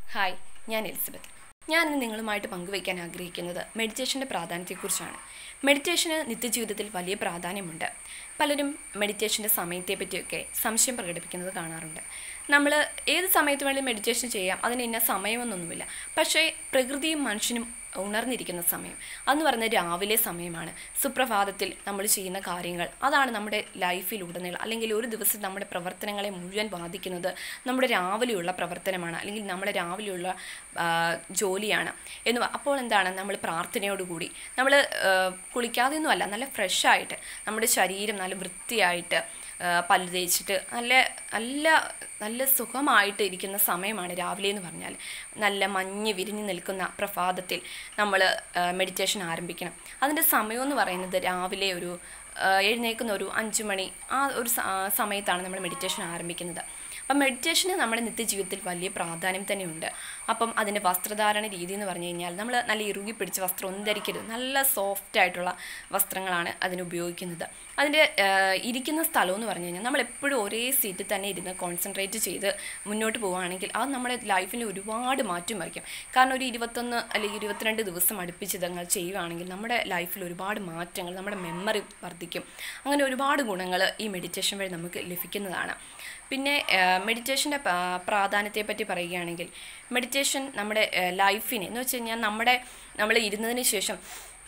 hi ഞാൻ Elizabeth ഞാൻ ഇന്ന് നിങ്ങളുമായിട്ട് പങ്കുവയ്ക്കാൻ ആഗ്രഹിക്കുന്നത് മെഡിറ്റേഷൻ്റെ പ്രാധാന്യത്തെക്കുറിച്ചാണ് മെഡിറ്റേഷന് നിത്യജീവിതത്തിൽ വലിയ പ്രാധാന്യമുണ്ട് പലരും മെഡിറ്റേഷൻ്റെ സമയത്തെ പറ്റിയൊക്കെ സംശയം പ്രകടിപ്പിക്കുന്നത് കാണാറുണ്ട് നമ്മൾ ഏത് സമയത്ത് വേണമെങ്കിലും മെഡിറ്റേഷൻ ചെയ്യാം അതിന് ഇന്ന സമയമൊന്നൊന്നുമില്ല പക്ഷേ പ്രകൃതിയും മനുഷ്യനും ഉണർന്നിരിക്കുന്ന സമയം അതെന്ന് പറയുന്നത് രാവിലെ സമയമാണ് സുപ്രഭാതത്തിൽ നമ്മൾ ചെയ്യുന്ന കാര്യങ്ങൾ അതാണ് നമ്മുടെ ലൈഫിലുടനീളം അല്ലെങ്കിൽ ഒരു ദിവസം നമ്മുടെ പ്രവർത്തനങ്ങളെ മുഴുവൻ ബാധിക്കുന്നത് നമ്മുടെ രാവിലെയുള്ള പ്രവർത്തനമാണ് അല്ലെങ്കിൽ നമ്മുടെ രാവിലെയുള്ള ആ, ജോലിയാണ് എന്ന് പ- അപ്പോൾ എന്താണ് നമ്മൾ പ്രാർത്ഥനയോടുകൂടി നമ്മൾ കുളിക്കാതെയൊന്നും അല്ല നല്ല ഫ്രഷായിട്ട് നമ്മുടെ ശരീരം നല്ല വൃത്തിയായിട്ട് ആ, പല്ല് തേച്ചിട്ട് നല്ല നല്ല നല്ല സുഖമായിട്ട് ഇരിക്കുന്ന സമയമാണ് രാവിലെ എന്ന് പറഞ്ഞാൽ നല്ല മഞ്ഞ് വിരിഞ്ഞ് നിൽക്കുന്ന പ്രഭാതത്തിൽ നമ്മൾ മെഡിറ്റേഷൻ ആരംഭിക്കണം അതിൻ്റെ സമയം എന്ന് പറയുന്നത് രാവിലെ ഒരു ആ, എഴുന്നേൽക്കുന്ന ഒരു അഞ്ച് മണി ആ ഒരു സ- ആ സമയത്താണ് നമ്മൾ മെഡിറ്റേഷൻ ആരംഭിക്കുന്നത് അപ്പം മെഡിറ്റേഷന് നമ്മുടെ നിത്യജീവിതത്തിൽ വലിയ പ്രാധാന്യം തന്നെയുണ്ട് അപ്പം അതിൻ്റെ വസ്ത്രധാരണ രീതി എന്ന് പറഞ്ഞു കഴിഞ്ഞാൽ നമ്മൾ നല്ല ഇറുകി പിടിച്ച വസ്ത്രം ഒന്നും ധരിക്കരുത് നല്ല സോഫ്റ്റ് ആയിട്ടുള്ള വസ്ത്രങ്ങളാണ് അതിന് ഉപയോഗിക്കുന്നത് അതിൻ്റെ ഇരിക്കുന്ന സ്ഥലം എന്ന് പറഞ്ഞു കഴിഞ്ഞാൽ നമ്മൾ എപ്പോഴും ഒരേ സീറ്റിൽ തന്നെ ഇരുന്ന് കോൺസെൻട്രേറ്റ് ചെയ്ത് മുന്നോട്ട് പോവുകയാണെങ്കിൽ അത് നമ്മുടെ ലൈഫിൽ ഒരുപാട് മാറ്റം മറിക്കും കാരണം ഒരു ഇരുപത്തൊന്ന് അല്ലെങ്കിൽ ഇരുപത്തിരണ്ട് ദിവസം അടുപ്പിച്ച് ഇതങ്ങൾ ചെയ്യുകയാണെങ്കിൽ നമ്മുടെ ലൈഫിൽ ഒരുപാട് മാറ്റങ്ങൾ നമ്മുടെ മെമ്മറി വർദ്ധിക്കും അങ്ങനെ ഒരുപാട് ഗുണങ്ങൾ ഈ മെഡിറ്റേഷൻ വഴി നമുക്ക് ലഭിക്കുന്നതാണ് പിന്നെ മെഡിറ്റേഷൻ്റെ പ്രാധാന്യത്തെ പറ്റി പറയുകയാണെങ്കിൽ മെഡിറ്റേഷൻ നമ്മുടെ ലൈഫിനെ എന്ന് വെച്ച് കഴിഞ്ഞാൽ നമ്മുടെ നമ്മൾ ഇരുന്നതിന് ശേഷം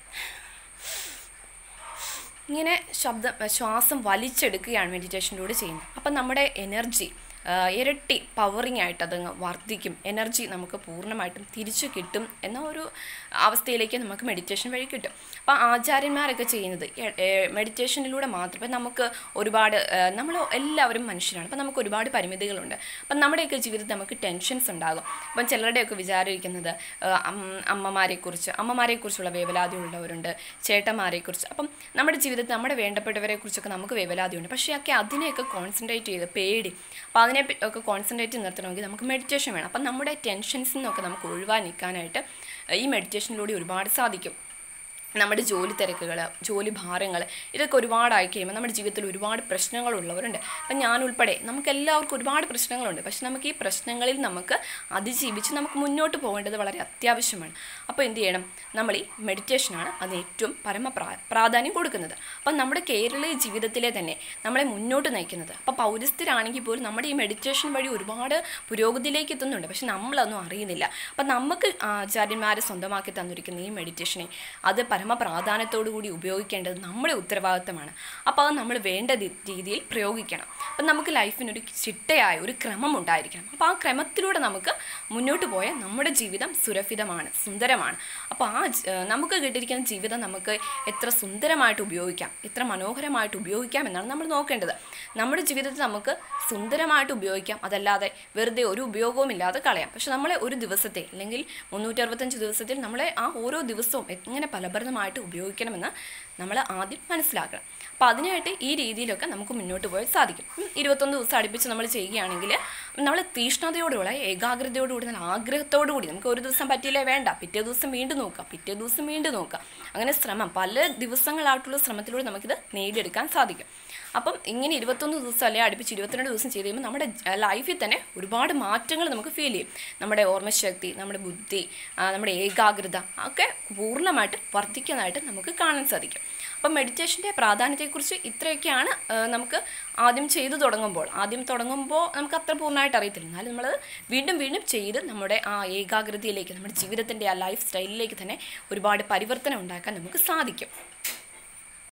ഇങ്ങനെ ശബ്ദം ശ്വാസം വലിച്ചെടുക്കുകയാണ് മെഡിറ്റേഷനിലൂടെ ചെയ്യുന്നത് അപ്പം നമ്മുടെ എനർജി ഇരട്ടി പവറിങ് ആയിട്ട് അതങ്ങ് വർദ്ധിക്കും എനർജി നമുക്ക് പൂർണ്ണമായിട്ടും തിരിച്ചു കിട്ടും എന്ന ഒരു അവസ്ഥയിലേക്ക് നമുക്ക് മെഡിറ്റേഷൻ വഴി കിട്ടും അപ്പോൾ ആചാര്യന്മാരൊക്കെ ചെയ്യുന്നത് മെഡിറ്റേഷനിലൂടെ മാത്രമേ നമുക്ക് ഒരുപാട് നമ്മൾ എല്ലാവരും മനുഷ്യരാണ് അപ്പം നമുക്ക് ഒരുപാട് പരിമിതികളുണ്ട് അപ്പം നമ്മുടെയൊക്കെ ജീവിതത്തിൽ നമുക്ക് ടെൻഷൻസ് ഉണ്ടാകും അപ്പം ചിലരുടെയൊക്കെ വിചാരിക്കുന്നത് അമ്മമാരെക്കുറിച്ച് അമ്മമാരെക്കുറിച്ചുള്ള വേവലാതിയുള്ളവരുണ്ട് ചേട്ടന്മാരെക്കുറിച്ച് അപ്പം നമ്മുടെ ജീവിതത്തിൽ നമ്മുടെ വേണ്ടപ്പെട്ടവരെ കുറിച്ചൊക്കെ നമുക്ക് വേവലാതിയുണ്ട് പക്ഷേ ഒക്കെ അതിനെയൊക്കെ കോൺസെൻട്രേറ്റ് ചെയ്ത് പേടി അപ്പോൾ അതിനെ പറ്റി ഒക്കെ കോൺസെൻട്രേറ്റ് നിർത്തണമെങ്കിൽ നമുക്ക് മെഡിറ്റേഷൻ വേണം അപ്പം നമ്മുടെ ടെൻഷൻസിൽ നിന്നൊക്കെ നമുക്ക് ഒഴിവാൻ നിൽക്കാനായിട്ട് ഈ മെഡിറ്റേഷനിലൂടെ ഒരുപാട് സാധിക്കും നമ്മുടെ ജോലി തിരക്കുകൾ ജോലി ഭാരങ്ങൾ ഇതൊക്കെ ഒരുപാടായി കഴിയുമ്പോൾ നമ്മുടെ ജീവിതത്തിൽ ഒരുപാട് പ്രശ്നങ്ങളുള്ളവരുണ്ട് അപ്പം ഞാൻ ഉൾപ്പെടെ നമുക്ക് എല്ലാവർക്കും ഒരുപാട് പ്രശ്നങ്ങളുണ്ട് പക്ഷെ നമുക്ക് ഈ പ്രശ്നങ്ങളിൽ നമുക്ക് അതിജീവിച്ച് നമുക്ക് മുന്നോട്ട് പോകേണ്ടത് വളരെ അത്യാവശ്യമാണ് അപ്പോൾ എന്ത് ചെയ്യണം നമ്മൾ ഈ മെഡിറ്റേഷനാണ് അതിന് ഏറ്റവും പരമ പ്രാ പ്രാധാന്യം കൊടുക്കുന്നത് അപ്പം നമ്മുടെ കേരളീയ ജീവിതത്തിലെ തന്നെ നമ്മളെ മുന്നോട്ട് നയിക്കുന്നത് അപ്പോൾ പൗരസ്ഥരാണെങ്കിൽ പോലും നമ്മുടെ ഈ മെഡിറ്റേഷൻ വഴി ഒരുപാട് പുരോഗതിയിലേക്ക് എത്തുന്നുണ്ട് പക്ഷെ നമ്മളൊന്നും അറിയുന്നില്ല അപ്പം നമുക്ക് ആചാര്യന്മാരെ സ്വന്തമാക്കി തന്നിരിക്കുന്ന ഈ മെഡിറ്റേഷനെ അത് പരമ പ്രാധാന്യത്തോടു കൂടി ഉപയോഗിക്കേണ്ടത് നമ്മുടെ ഉത്തരവാദിത്തമാണ് അപ്പോൾ അത് നമ്മൾ വേണ്ട രി- രീതിയിൽ പ്രയോഗിക്കണം അപ്പം നമുക്ക് ലൈഫിനൊരു ചിട്ടയായ ഒരു ക്രമം ഉണ്ടായിരിക്കണം അപ്പോൾ ആ ക്രമത്തിലൂടെ നമുക്ക് മുന്നോട്ട് പോയാൽ നമ്മുടെ ജീവിതം സുരക്ഷിതമാണ് സുന്ദരമാണ് അപ്പോൾ ആ ജ- ഏഹ് നമുക്ക് കിട്ടിയിരിക്കുന്ന ജീവിതം നമുക്ക് എത്ര സുന്ദരമായിട്ട് ഉപയോഗിക്കാം എത്ര മനോഹരമായിട്ട് ഉപയോഗിക്കാം എന്നാണ് നമ്മൾ നോക്കേണ്ടത് നമ്മുടെ ജീവിതത്തിൽ നമുക്ക് സുന്ദരമായിട്ട് ഉപയോഗിക്കാം അതല്ലാതെ വെറുതെ ഒരു ഉപയോഗവും ഇല്ലാതെ കളയാം പക്ഷെ നമ്മളെ ഒരു ദിവസത്തെ അല്ലെങ്കിൽ മുന്നൂറ്റി അറുപത്തഞ്ച് ദിവസത്തിൽ നമ്മളെ ആ ഓരോ ദിവസവും എങ്ങനെ ഫലപ്രദമായിട്ട് ഉപയോഗിക്കണമെന്ന് നമ്മൾ ആദ്യം മനസ്സിലാക്കണം അപ്പോൾ അതിനായിട്ട് ഈ രീതിയിലൊക്കെ നമുക്ക് മുന്നോട്ട് പോയാൽ സാധിക്കും ഉം, ഇരുപത്തൊന്ന് ദിവസം അടുപ്പിച്ച് നമ്മൾ ചെയ്യുകയാണെങ്കിൽ നമ്മൾ തീഷ്ണതയോടുകൂടെ ഏകാഗ്രതയോടുകൂടി നല്ല ആഗ്രഹത്തോടു കൂടി നമുക്ക് ഒരു ദിവസം പറ്റിയില്ലേ വേണ്ട പിറ്റേ ദിവസം വീണ്ടും നോക്കാം പിറ്റേ ദിവസം വീണ്ടും നോക്കാം അങ്ങനെ ശ്രമം പല ദിവസങ്ങളായിട്ടുള്ള ശ്രമത്തിലൂടെ നമുക്കിത് നേടിയെടുക്കാൻ സാധിക്കും അപ്പം ഇങ്ങനെ ഇരുപത്തൊന്ന് ദിവസം അല്ലെങ്കിൽ അടുപ്പിച്ച് ഇരുപത്തിരണ്ട് ദിവസം ചെയ്ത് കഴിയുമ്പോൾ നമ്മുടെ ലൈഫിൽ തന്നെ ഒരുപാട് മാറ്റങ്ങൾ നമുക്ക് ഫീൽ ചെയ്യും നമ്മുടെ ഓർമ്മശക്തി നമ്മുടെ ബുദ്ധി ആ, നമ്മുടെ ഏകാഗ്രത ഒക്കെ പൂർണ്ണമായിട്ട് വർദ്ധിക്കുന്നതായിട്ട് നമുക്ക് കാണാൻ സാധിക്കും അപ്പം മെഡിറ്റേഷൻ്റെ പ്രാധാന്യത്തെക്കുറിച്ച് ഇത്രയൊക്കെയാണ് ആ, നമുക്ക് ആദ്യം ചെയ്തു തുടങ്ങുമ്പോൾ ആദ്യം തുടങ്ങുമ്പോൾ നമുക്ക് അത്ര പൂർണ്ണമായിട്ട് അറിയത്തില്ല എന്നാലും നമ്മൾ വീണ്ടും വീണ്ടും ചെയ്ത് നമ്മുടെ ആ ഏകാഗ്രതയിലേക്ക് നമ്മുടെ ജീവിതത്തിൻ്റെ ആ ലൈഫ് സ്റ്റൈലിലേക്ക് തന്നെ ഒരുപാട് പരിവർത്തനം ഉണ്ടാക്കാൻ നമുക്ക് സാധിക്കും